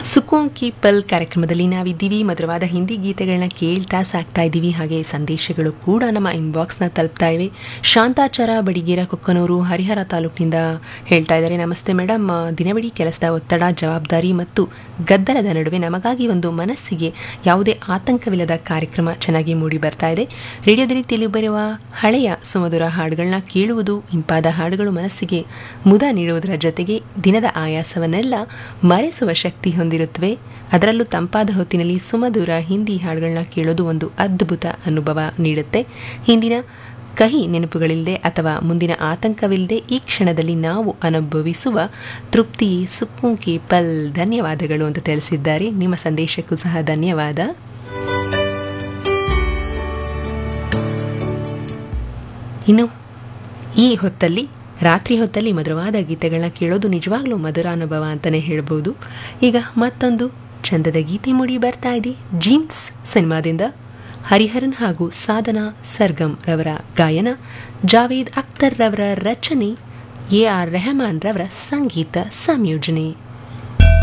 ಸುಕೂನ್ ಕಿ ಪಲ್ ಕಾರ್ಯಕ್ರಮದಲ್ಲಿ ನಾವಿದ್ದೀವಿ ಮಧುರವಾದ ಹಿಂದಿ ಗೀತೆಗಳನ್ನ ಕೇಳ್ತಾ ಸಾಕ್ತಾ ಇದ್ದೀವಿ ಹಾಗೆ ಸಂದೇಶಗಳು ಕೂಡ ನಮ್ಮ ಇನ್ಬಾಕ್ಸ್ನ ತಲುಪ್ತಾ ಇವೆ ಶಾಂತಾಚಾರ ಬಡಿಗೇರ ಕೊಕ್ಕನೂರು ಹರಿಹರ ತಾಲೂಕಿನಿಂದ ಹೇಳ್ತಾ ಇದ್ದಾರೆ ನಮಸ್ತೆ ಮೇಡಮ್ ದಿನವಿಡೀ ಕೆಲಸದ ಒತ್ತಡ ಜವಾಬ್ದಾರಿ ಮತ್ತು ಗದ್ದಲದ ನಡುವೆ ನಮಗಾಗಿ ಒಂದು ಮನಸ್ಸಿಗೆ ಯಾವುದೇ ಆತಂಕವಿಲ್ಲದ ಕಾರ್ಯಕ್ರಮ ಚೆನ್ನಾಗಿ ಮೂಡಿ ಬರ್ತಾ ಇದೆ ರೇಡಿಯೋದಲ್ಲಿ ತಿಳಿಬರುವ ಹಳೆಯ ಸುಮಧುರ ಹಾಡುಗಳನ್ನ ಕೇಳುವುದು ಇಂಪಾದ ಹಾಡುಗಳು ಮನಸ್ಸಿಗೆ ಮುದ ನೀಡುವುದರ ಜೊತೆಗೆ ದಿನದ ಆಯಾಸವನ್ನೆಲ್ಲ ಮರೆಸುವ ಶಕ್ತಿ ಹೊಂದಿರುತ್ತವೆ ಅದರಲ್ಲೂ ತಂಪಾದ ಹೊತ್ತಿನಲ್ಲಿ ಸುಮಧುರ ಹಿಂದಿ ಹಾಡುಗಳನ್ನ ಕೇಳೋದು ಒಂದು ಅದ್ಭುತ ಅನುಭವ ನೀಡುತ್ತೆ ಹಿಂದಿನ ಕಹಿ ನೆನಪುಗಳಿಲ್ಲದೆ ಅಥವಾ ಮುಂದಿನ ಆತಂಕವಿಲ್ಲದೆ ಈ ಕ್ಷಣದಲ್ಲಿ ನಾವು ಅನುಭವಿಸುವ ತೃಪ್ತಿ ಸುಕ್ಕುಂಕಿ ಪಲ್ ಧನ್ಯವಾದಗಳು ಅಂತ ತಿಳಿಸಿದ್ದಾರೆ ನಿಮ್ಮ ಸಂದೇಶಕ್ಕೂ ಸಹ ಧನ್ಯವಾದ ಇನ್ನು ಈ ಹೊತ್ತಲ್ಲಿ ರಾತ್ರಿ ಹೊತ್ತಲ್ಲಿ ಮಧುರವಾದ ಗೀತೆಗಳನ್ನ ಕೇಳೋದು ನಿಜವಾಗ್ಲೂ ಮಧುರ ಅನುಭವ ಅಂತಲೇ ಹೇಳ್ಬೋದು ಈಗ ಮತ್ತೊಂದು ಚಂದದ ಗೀತೆ ಮೂಡಿ ಬರ್ತಾ ಇದೆ ಜೀನ್ಸ್ ಸಿನಿಮಾದಿಂದ ಹರಿಹರನ್ ಹಾಗೂ ಸಾಧನಾ ಸರ್ಗಮ್ ರವರ ಗಾಯನ ಜಾವೇದ್ ಅಖ್ತರ್ ರವರ ರಚನೆ ಎ ಆರ್ ರೆಹಮಾನ್ ರವರ ಸಂಗೀತ ಸಂಯೋಜನೆ